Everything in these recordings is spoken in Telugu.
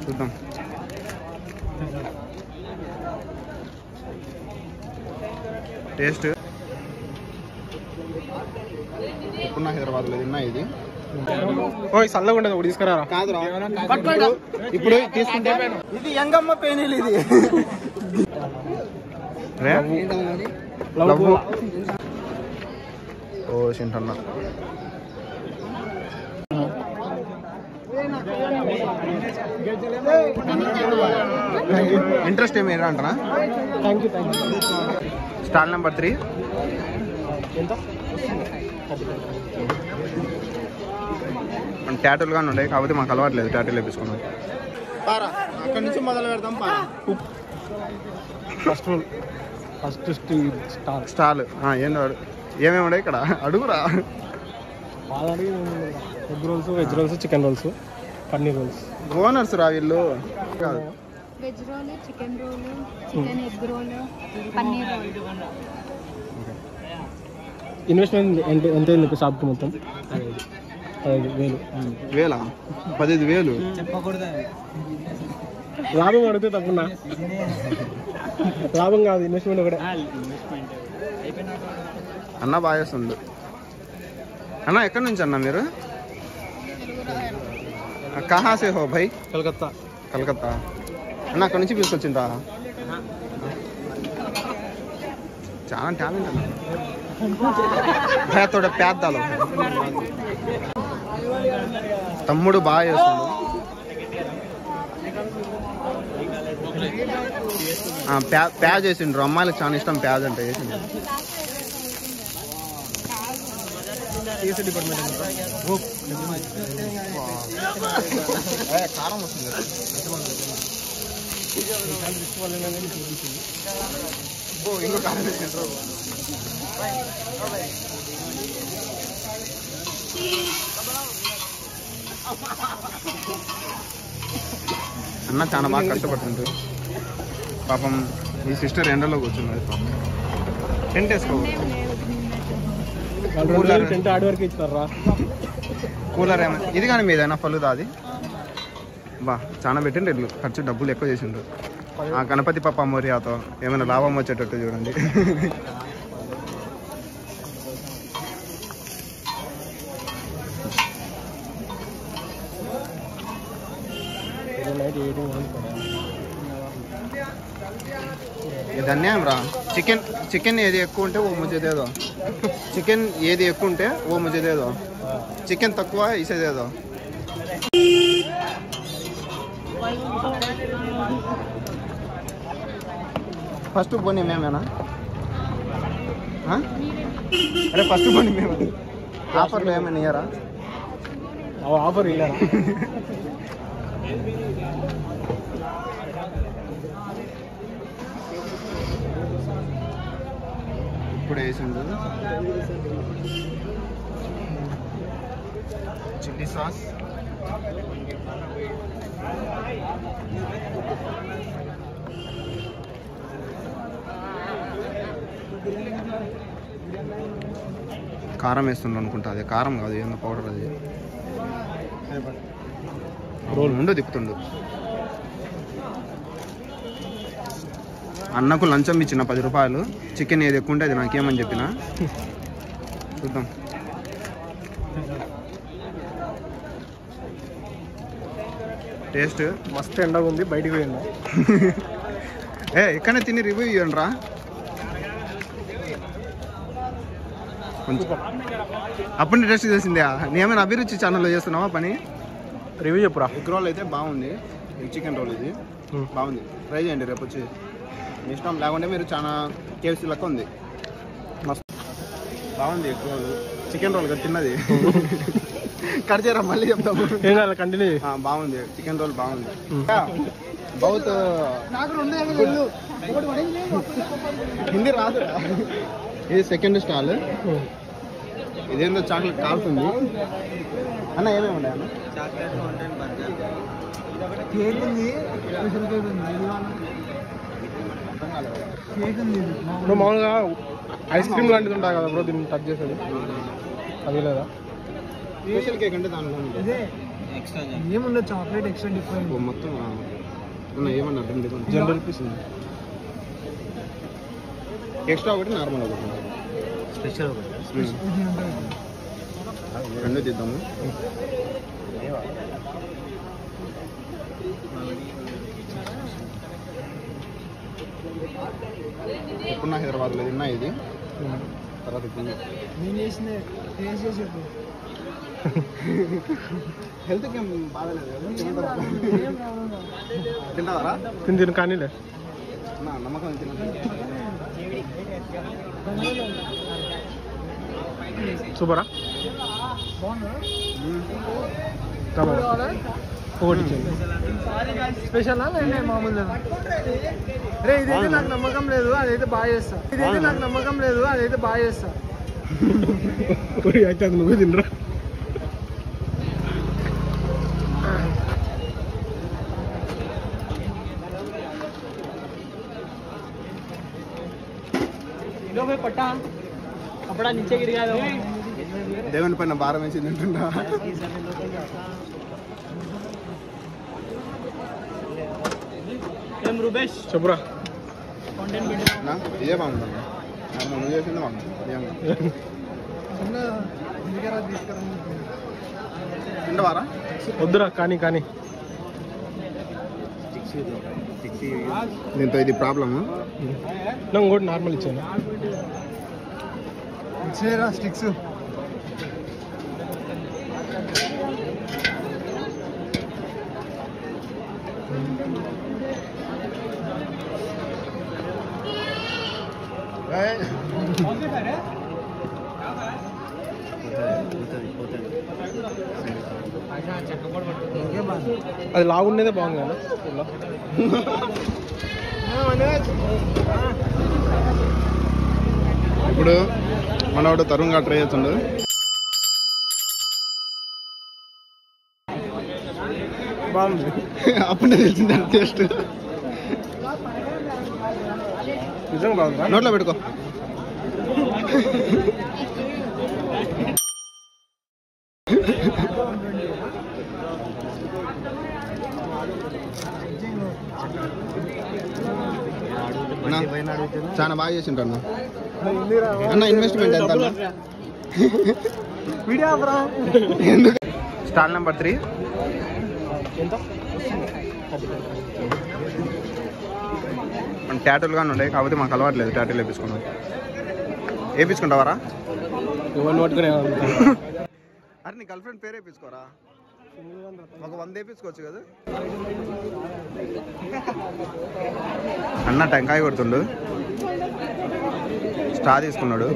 చూద్దాం టేస్ట్ ఎప్పుడున్నా హైదరాబాద్లో తిన్నా ఇది ఓ చల్లగా ఉండదు ఒకటి తీసుకురా కాదురా ఇప్పుడు ఇప్పుడు తీసుకుంటే ఇది యంగమ్మ పేనీలు ఇది రే లవ్వు. ఓ చింటన్న ఇంట్రెస్ట్ ఏమి అంటారా thank you thank you stall number three ఎంత మన ట్యాటూలు కానీ ఉండే కాకపోతే మాకు అలవాట్లేదు ట్యాటూలు వేపించుకున్నాం పారా అక్కడి నుంచి మొదలు పెడతాం పారా ఫస్ట్ ఫస్ట్ స్టార్ స్టాల్ ఏందో అడు ఏమేమి ఉన్నాయి ఇక్కడ అడుగురా వాళ్ళని egg rolls veg rolls chicken rolls paneer rolls owners రా వీళ్ళు కాదు veg roll chicken roll chicken egg roll paneer roll investment ఎంత ఎంత అయింది షాప్కి మొత్తం పదహైదు వేలు వేలా పదిహేను వేలు లాభం అడిగితే తప్పున్నా లాభం కాదు ఇన్వెస్ట్మెంట్ ఒకటే అన్న బాగా చేస్తుండు అన్న ఎక్కడి నుంచి అన్న మీరు కహా సే హో భయ్ కలకత్తా కలకత్తా అన్న అక్కడి నుంచి తీసుకొచ్చిందా చాలా టాలెంట్ అన్న భయ తోడ పేద్దాలు తమ్ముడు బాగా చేస్తుండు ఆ, ప్యా- ప్యాజ్ చేసిండ్రు అమ్మాయిలకు చాలా ఇష్టం ప్యాజ్ అంటే వేసిండ్రు టీఎస్సీ డిపార్ట్మెంట్ ఏ, కారం వస్తుంది ఓ ఇంకో కారం వేసిండ్రు అన్న చాలా బాగా కష్టపడుతుంటారు పాపం ఈ సిస్టర్ ఎండలో కూర్చున్నది పాపం టెంట్ వేసుకో వాళ్ళు రెండు వేలు టెంట్ ఆడి వరకు ఇచ్చారా కూలర్ ఏమైనా ఇది కానీ మీదైనా ఫలుదా అది బా చాలా పెట్టండి ఇల్లు ఖర్చు డబ్బులు ఎక్కువ చేసిండ్రు ఆ గణపతి పప్ప మోరియాతో ఏమైనా లాభం వచ్చేటట్టు చూడండి నైట్ ఎయిటీన్ ఇది అన్యాయం రా చికెన్ చికెన్ ఏది ఎక్కువ ఉంటే ఓ ముజేదేదో చికెన్ ఏది ఎక్కువ ఉంటే ఓ ముజేదేదో చికెన్ తక్కువ ఇసేదేదో ఫస్ట్ పోనీ మేమేనా ఆ? అరే ఫస్ట్ పోనీ మేము ఆఫర్లు ఏమైనా ఇయ్యారా ఆఫర్ ఇలా ఇప్పుడు వేసిండు చిల్లీ సాస్ కారం వేస్తుండ్రు అనుకుంటా అది కారం కాదు ఏందో పౌడర్ అది రోల్ ఉండు తిప్పుతుండు అన్నకు లంచం ఇచ్చిన పది రూపాయలు చికెన్ ఏది ఎక్కువ ఉంటే అది నాకేమని చెప్పిన చూద్దాం టేస్ట్ మస్తు ఎండగా ఉంది బయటికి పోయింది ఏ ఇక్కడనే తిని రివ్యూ ఇవ్వండి రా కొంచెం అప్పుడు టేస్ట్ చేసిందే నేమైనా అభిరుచి ఛానల్లో చేస్తున్నావా పని రివ్యూ చెప్పురా ఎగ్ రోల్ అయితే బాగుంది ఎగ్ చికెన్ రోల్ ఇది బాగుంది ట్రై చేయండి రేపు వచ్చి మీ ఇష్టం లేకుంటే మీరు చాలా కేఎఫ్సీ లెక్క ఉంది మస్తు బాగుంది ఎగ్ రోల్ చికెన్ రోల్ కదా తిన్నది కట్ చేయరా మళ్ళీ చెప్తాము ఏం కంటిన్యూ ఆ, బాగుంది చికెన్ రోల్ బాగుంది Hmm. బౌత్ హిందీ రాదు ఇది సెకండ్ స్టాల్ ఇదేందో చాక్లెట్ కాలుతుంది అన్న ఏమేమి ఉన్నాయి అన్న ఇప్పుడు మామూలుగా ఐస్ క్రీమ్ లాంటిది ఉంటాయి కదా బ్రో దీన్ని టచ్ చేసేది అది లేదా స్పెషల్ కేక్ అంటే దానిలో ఉంది ఏముండదు చాక్లెట్ ఎక్స్ట్రా డిఫరెంట్ ఓ మొత్తం ఆ, అన్న ఏమన్నారు రెండు ఇవ్వండి. జనరల్ పీస్ ఉంది ఎక్స్ట్రా ఒకటి నార్మల్ ఒకటి స్పెషల్ ఉమ్. ఇది ఉంటుంది రెండు తీద్దాము ఎప్పుడు హైదరాబాద్లో తిన్నా ఇది తర్వాత ఇప్పుడు నేను చేసిన టేస్ట్ చేసి చెప్పు హెల్త్కి ఏం బాధలేదు కదా తింటారా? తింటావరా తిని తిని కానీలే నా నమ్మకం తిన సూపరా ఒకటి ఇచ్చేయండి స్పెషల్ లేదంటే మామూలు రే ఇదైతే నాకు నమ్మకం లేదు అదైతే బాగా చేస్తా ఇదైతే నాకు నమ్మకం లేదు అదైతే బాగా చేస్తా అయితే అది నువ్వే తినరా పట్టా అప్పుడా నిచ్చే గిరిగా దేవుని పైన భారం వేసి తింటుంటా ఏం రూపేష్ చెప్పురా నా? ఇదే బాగుందన్న నార్మల్ నువ్వు చేసింది బాగుంది ఏం తింటవారా వద్దురా కానీ కానీ దీంతో ఇది ప్రాబ్లమ్ నాకు ఇంకోటి నార్మల్ ఇచ్చాను ఇచ్చేరా స్టిక్స్ అది లాగుండేదే బాగుంది కదా ఇలా. ఇప్పుడు మనవాడు తరుణ్ గా ట్రై చేస్తుండు బాగుంది అప్పుడే తెలిసింది టేస్ట్ నిజంగా బాగుందా నోట్లో పెట్టుకో అన్నా, చాలా బాగా చేసిండు అన్న అన్న ఇన్వెస్ట్మెంట్ ఎంత అన్న వీడియో బ్రా ఎందుకు స్టాల్ నెంబర్ త్రీ ఎంత మన ట్యాటూలు కానీ ఉండే కాకపోతే మాకు అలవాట్లేదు ట్యాటూలు వేపించుకున్నాం వేపించుకుంటావారా ఎవరిని పట్టుకునే అరే నీ గర్ల్ ఫ్రెండ్ పేరు వేపించుకోరా ఒక వంద వేపించుకోవచ్చు కదా అన్న టెంకాయ కొడుతుండు స్టా తీసుకున్నాడు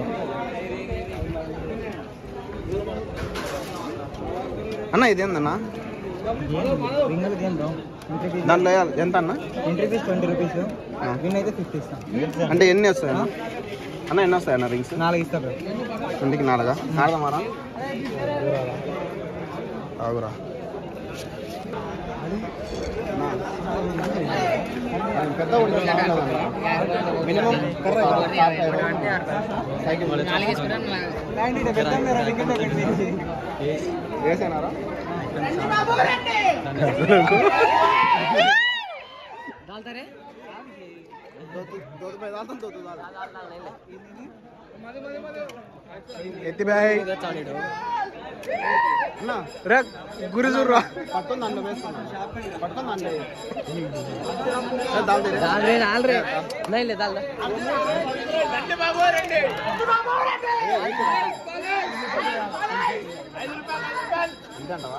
అన్న ఇదేందన్నా రింగల్ గేమ్ బ్రో దాంట్లో వేయాలి. ఎంత అన్న ఎంట్రీ ఫీస్ ట్వంటీ రూపీస్ ఆ. విన్ అయితే ఫిఫ్టీ ఇస్తాం అంటే ఎన్ని వస్తాయి అన్న అన్న ఎన్ని వస్తాయి అన్న రింగ్స్ నాలుగు ఇస్తా బ్రో ఇంటికి నాలుగా ఆడదామారా ఆగురా పెద్ద మినిమం వేసేనారా ఎత్తి బాయ్ అన్నా రే గురి చూడరా పట్టుకుంది అందులో వేసుకున్నా పట్టుకుంది అందులో దాల్దే ఇంతంటావా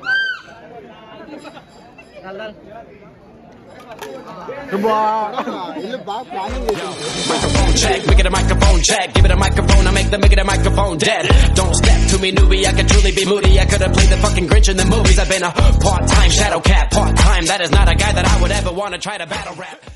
ఇల్లు బాగా ప్లానింగ్ చేసింది microphone check, make it a microphone check. Give it a microphone, I make the make it a microphone dead. Don't step to me, newbie. I could truly be moody. I could have played the fucking Grinch in the movies. I've been a part-time shadow cat, part-time. That is not a guy that I would ever want to try to battle rap.